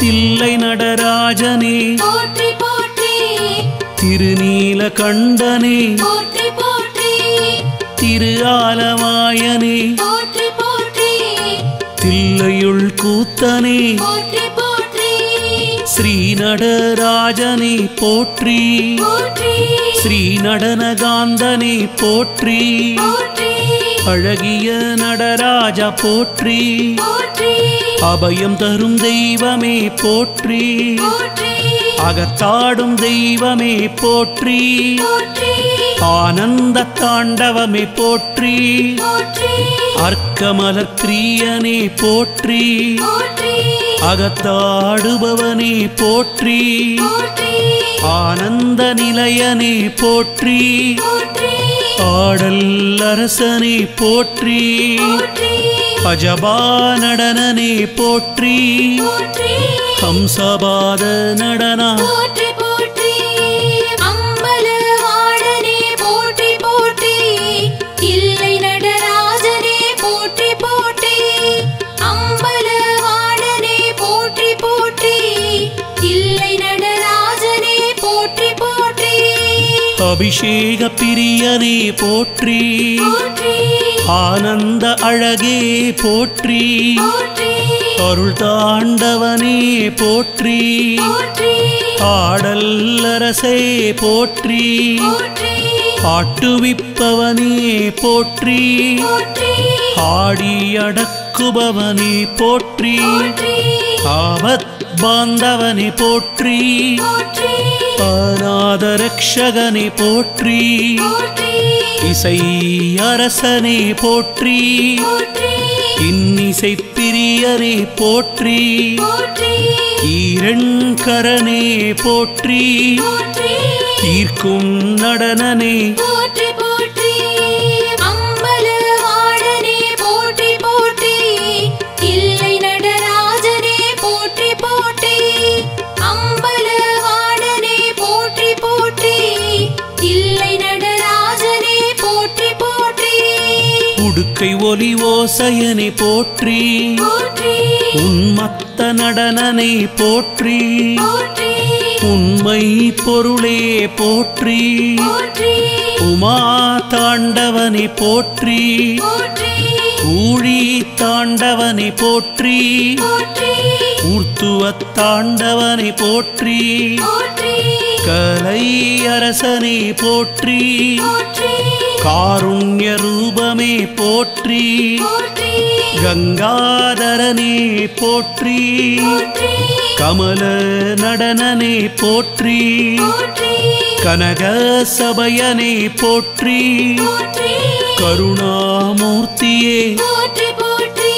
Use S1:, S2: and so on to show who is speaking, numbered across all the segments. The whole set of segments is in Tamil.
S1: தில்லை நடராஜனே
S2: போற்றி போற்றி
S1: திருநீல கண்டனே
S2: போற்றி போற்றி
S1: திரு ஆலவாயனே
S2: போற்றி போற்றி
S1: தில்லையுள் கூத்தனே
S2: போற்றி போற்றி
S1: ஸ்ரீ நடராஜனே போற்றி
S2: போற்றி
S1: ஸ்ரீ நடனகாந்தனே போற்றி
S2: போற்றி
S1: அழகிய நடராஜா போற்றி
S2: போற்றி
S1: அபயம் தரும் தெய்வமே போற்றி
S2: போற்றி
S1: அகத்தாடும் தெய்வமே போற்றி
S2: போற்றி
S1: ஆனந்த தாண்டவமே போற்றி
S2: போற்றி
S1: அர்க்கமலர் பிரியனே போற்றி
S2: போற்றி
S1: அகத்தாடுபவனே போற்றி
S2: போற்றி
S1: ஆனந்த நிலையனே போற்றி
S2: போற்றி
S1: ஆடல் அரசனே போற்றி
S2: போற்றி
S1: அஜபா நடனனே போற்றி
S2: போற்றி
S1: ஹம்சபாத நடனா
S2: போற்றி போற்றி அம்பலவாணனே போற்றி போற்றி இல்லை நடராஜனே போற்றி போற்றி அம்பலவாணனே போற்றி போற்றி இல்லை நடராஜனே போற்றி போற்றி
S1: அபிஷேக பிரியனே போற்றி
S2: போற்றி
S1: ஆனந்த அழகே போற்றி
S2: போற்றி
S1: அருள் தாண்டவனே போற்றி
S2: போற்றி
S1: ஆடல் அரசே போற்றி
S2: போற்றி
S1: ஆட்டுவிப்பவனே போற்றி
S2: போற்றி
S1: ஆடி அடக்குபவனே போற்றி
S2: போற்றி
S1: ஆபத் பாந்தவனே போற்றி
S2: போற்றி
S1: அநாத ரக்ஷகனே போற்றி
S2: போற்றி
S1: இசை அரசனே போற்றி
S2: போற்றி
S1: இன்னிசை பிரியனே போற்றி
S2: போற்றி
S1: ஈரண்கரனே போற்றி
S2: போற்றி
S1: தீர்க்கும் நடனனே
S2: போற்றி போற்றி அம்பலவாணனே போற்றி போற்றி இல்லை நடராஜனே போற்றி போற்றி அம்பலவாணனே போற்றி போற்றி இல்லை நடராஜனே போற்றி போற்றி
S1: உடுக்கை ஒலி ஓசையனை போற்றி
S2: போற்றி
S1: உன்மத்த நடனனை போற்றி
S2: போற்றி
S1: உண்மை பொருளே போற்றி
S2: போற்றி
S1: உமா தாண்டவனை போற்றி
S2: போற்றி
S1: ஊழி தாண்டவனை போற்றி
S2: போற்றி
S1: ஊர்த்துவ தாண்டவனை போற்றி
S2: போற்றி
S1: கலை அரசனை போற்றி
S2: போற்றி
S1: காருண்ய ரூபமே போற்றி
S2: போற்றி
S1: கங்காதரனே போற்றி
S2: போற்றி
S1: கமல நடனனே போற்றி
S2: போற்றி
S1: கனக சபையனே போற்றி
S2: போற்றி
S1: கருணாமூர்த்தியே
S2: போற்றி போற்றி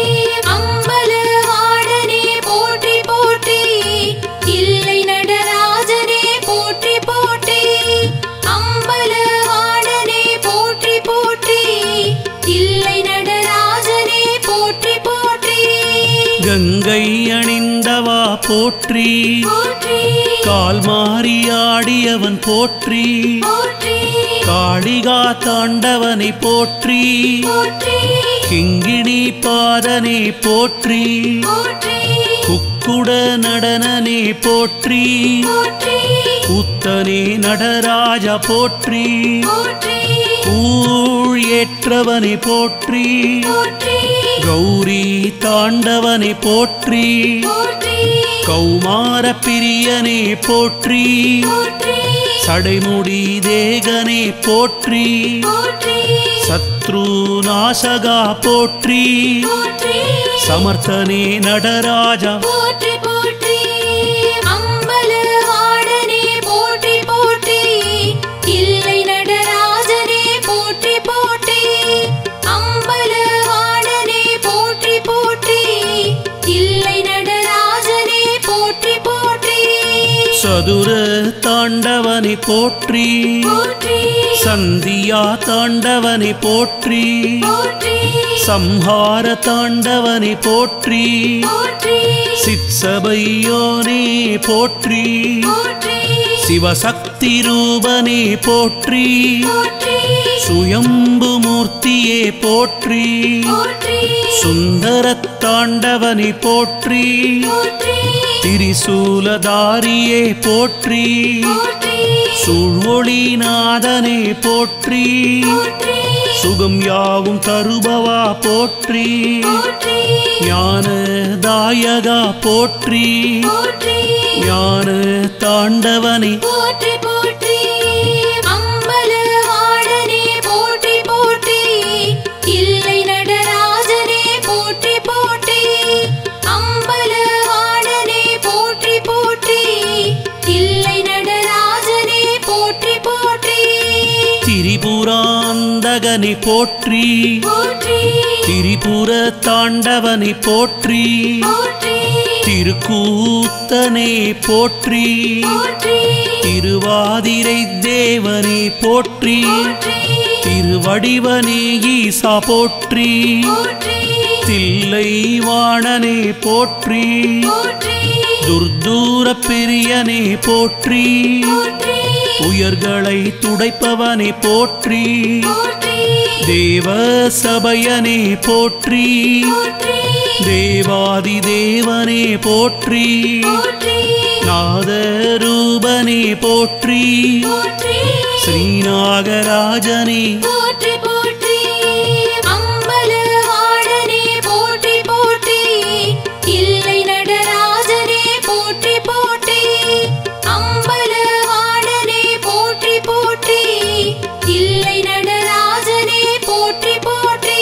S2: அம்பலவாணனே போற்றி போற்றி இல்லை நடராஜனே போற்றி போற்றி அம்பலவாணனே போற்றி போற்றி இல்லை நடராஜனே போற்றி போற்றி
S1: கங்கை அணிந்தவா போற்றி
S2: போற்றி
S1: கால் மாறியாடியவன் போற்றி
S2: போற்றி
S1: காளிகா தாண்டவனை போற்றி
S2: போற்றி
S1: கிங்கிணி பாதனை போற்றி
S2: போற்றி
S1: குக்குட நடனனே போற்றி
S2: போற்றி
S1: கூத்தனே நடராஜா போற்றி
S2: போற்றி
S1: கூழ் ஏற்றவனை போற்றி
S2: போற்றி
S1: கௌரி தாண்டவனை போற்றி
S2: போற்றி
S1: கௌமார பிரியனே போற்றி
S2: போற்றி
S1: சடைமுடி தேகனே போற்றி
S2: போற்றி
S1: சத்ரு நாசகா போற்றி
S2: போற்றி
S1: சமர்த்தனே நடராஜா
S2: போற்றி போற்றி அம்பலவாணனே போற்றி போற்றி இல்லை நடராஜனே போற்றி போற்றி அம்பலவாணனே போற்றி போற்றி இல்லை நடராஜனே போற்றி போற்றி
S1: சதுர தாண்டவனை போற்றி
S2: போற்றி
S1: சந்தியா தாண்டவனை போற்றி
S2: போற்றி
S1: சம்ஹார தாண்டவனை போற்றி
S2: போற்றி
S1: சிற்சபையோனே போற்றி
S2: போற்றி
S1: சிவசக்தி ரூபனே போற்றி
S2: போற்றி
S1: சுயம்பு மூர்த்தியே போற்றி
S2: போற்றி
S1: சுந்தர தாண்டவனை போற்றி
S2: போற்றி
S1: திரிசூலதாரியே போற்றி
S2: போற்றி
S1: சூழ்வொளிநாதனே போற்றி
S2: போற்றி
S1: சுகம் யாவும் தருபவா போற்றி
S2: போற்றி
S1: ஞான தாயகா போற்றி
S2: போற்றி
S1: ஞான தாண்டவனே
S2: போற்றி போற்றி அம்பலவாணனே போற்றி போற்றி இல்லை நடராஜனே போற்றி போற்றி அம்பலவாணனே போற்றி போற்றி இல்லை நடராஜனே போற்றி போற்றி
S1: திரிபுராந்தகனை போற்றி
S2: போற்றி
S1: திரிபுர தாண்டவனை போற்றி
S2: போற்றி
S1: திருக்கூத்தனே போற்றி
S2: போற்றி
S1: திருவாதிரை தேவனே போற்றி
S2: போற்றி
S1: திருவடிவனே ஈசா போற்றி
S2: போற்றி
S1: தில்லை வாணனே போற்றி
S2: போற்றி
S1: துர்தூர பிரியனே போற்றி
S2: போற்றி
S1: உயர்களை துடைப்பவனே போற்றி
S2: போற்றி
S1: தேவ சபையனே போற்றி
S2: போற்றி
S1: தேவாதி தேவனே போற்றி
S2: போற்றி
S1: நாதரூபனே போற்றி
S2: போற்றி
S1: ஸ்ரீநாகராஜனே
S2: போற்றி போற்றி அம்பலவாணனே போற்றி போற்றி இல்லை நடராஜனே போற்றி போற்றி அம்பலவாணனே போற்றி போற்றி இல்லை நடராஜனே போற்றி போற்றி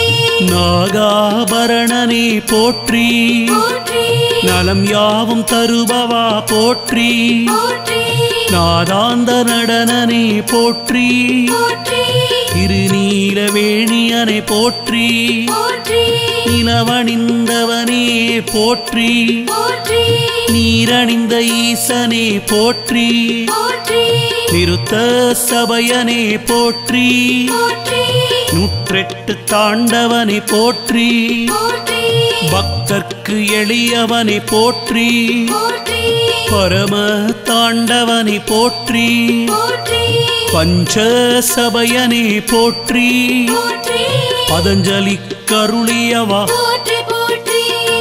S1: நாகாபரணனே போற்றி
S2: போற்றி
S1: நலம் யாவும் தருபவா போற்றி
S2: போற்றி
S1: நாதாந்த நடனனே போற்றி
S2: போற்றி
S1: திருநீலவேணியனை போற்றி
S2: போற்றி
S1: நிலவணிந்தவனே போற்றி
S2: போற்றி
S1: நீரணிந்த ஈசனே போற்றி
S2: போற்றி
S1: நிருத்த சபையனே போற்றி
S2: போற்றி
S1: நூற்றெட்டு தாண்டவனை போற்றி
S2: போற்றி
S1: பக்தர்க்கு எளியவனை போற்றி
S2: போற்றி
S1: பரம தாண்டவனை போற்றி
S2: போற்றி
S1: பஞ்ச சபையனே போற்றி
S2: போற்றி
S1: பதஞ்சலி கருளியவா
S2: போற்றி போற்றி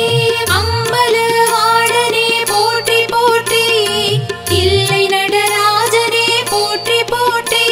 S2: அம்பலவாணனே போற்றி போற்றி இல்லை நடராஜனே போற்றி போற்றி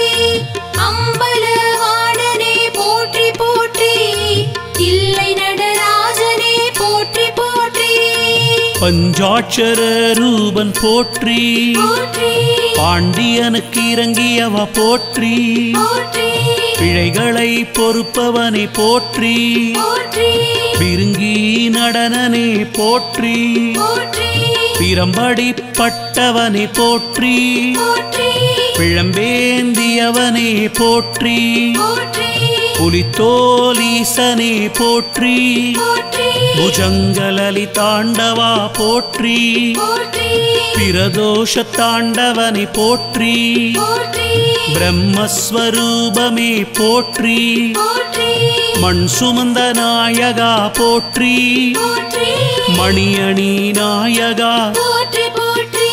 S2: அம்பலவாணனே போற்றி போற்றி இல்லை நடராஜனே போற்றி போற்றி
S1: பஞ்சாட்சர ரூபன் போற்றி
S2: போற்றி
S1: பாண்டியனுக்கு இறங்கியவா போற்றி
S2: போற்றி
S1: பிழைகளை பொறுப்பவனை போற்றி
S2: போற்றி
S1: பிருங்கி நடனனே போற்றி
S2: போற்றி
S1: பிரம்படி பட்டவனை போற்றி
S2: போற்றி
S1: பிழம்பேந்தியவனே போற்றி
S2: போற்றி
S1: புலித்தோலீசனே போற்றி
S2: போற்றி
S1: புஜங்கலலி தாண்டவா போற்றி
S2: போற்றி
S1: பிரதோஷ தாண்டவனை போற்றி
S2: போற்றி
S1: பிரம்மஸ்வரூபமே போற்றி
S2: போற்றி
S1: மண் சுமந்த நாயகா போற்றி
S2: போற்றி
S1: மணியணி நாயகா
S2: போற்றி போற்றி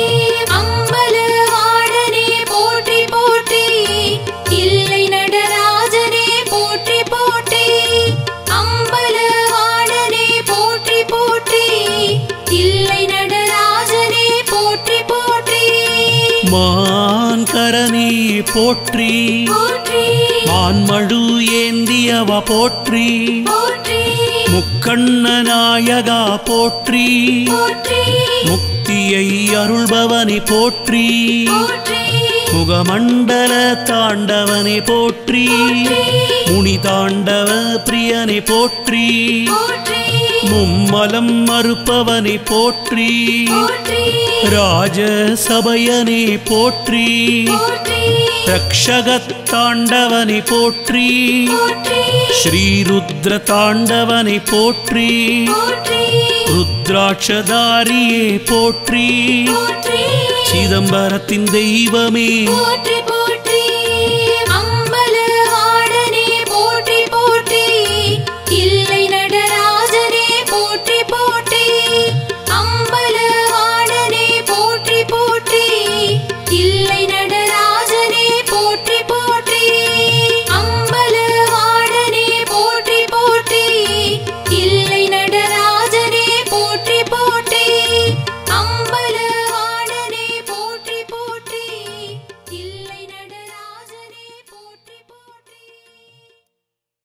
S2: அம்பலவாணனே போற்றி போற்றி இல்லை நடராஜனே போற்றி போற்றி அம்பலவாணனே போற்றி போற்றி இல்லை நடராஜனே போற்றி போற்றி
S1: மான்கரனே போற்றி
S2: போற்றி
S1: மான்மழு ஏந்தியவா போற்றி
S2: போற்றி
S1: முக்கண்ண நாயகா போற்றி
S2: போற்றி
S1: முக்தியை அருள்பவனை போற்றி
S2: போற்றி
S1: முகமண்டல தாண்டவனை போற்றி முனி தாண்டவ பிரியனை போற்றி
S2: போற்றி
S1: மும்மலம் மறுப்பவனை போற்றி
S2: போற்றி
S1: ராஜசபையனை போற்றி
S2: போற்றி
S1: ரக்ஷகத் தாண்டவனை போற்றி
S2: போற்றி
S1: ஸ்ரீருத்ர தாண்டவனை போற்றி
S2: போற்றி
S1: ருத்ராட்சதாரியே போற்றி
S2: போற்றி
S1: சிதம்பரத்தின் தெய்வமே
S2: போற்றி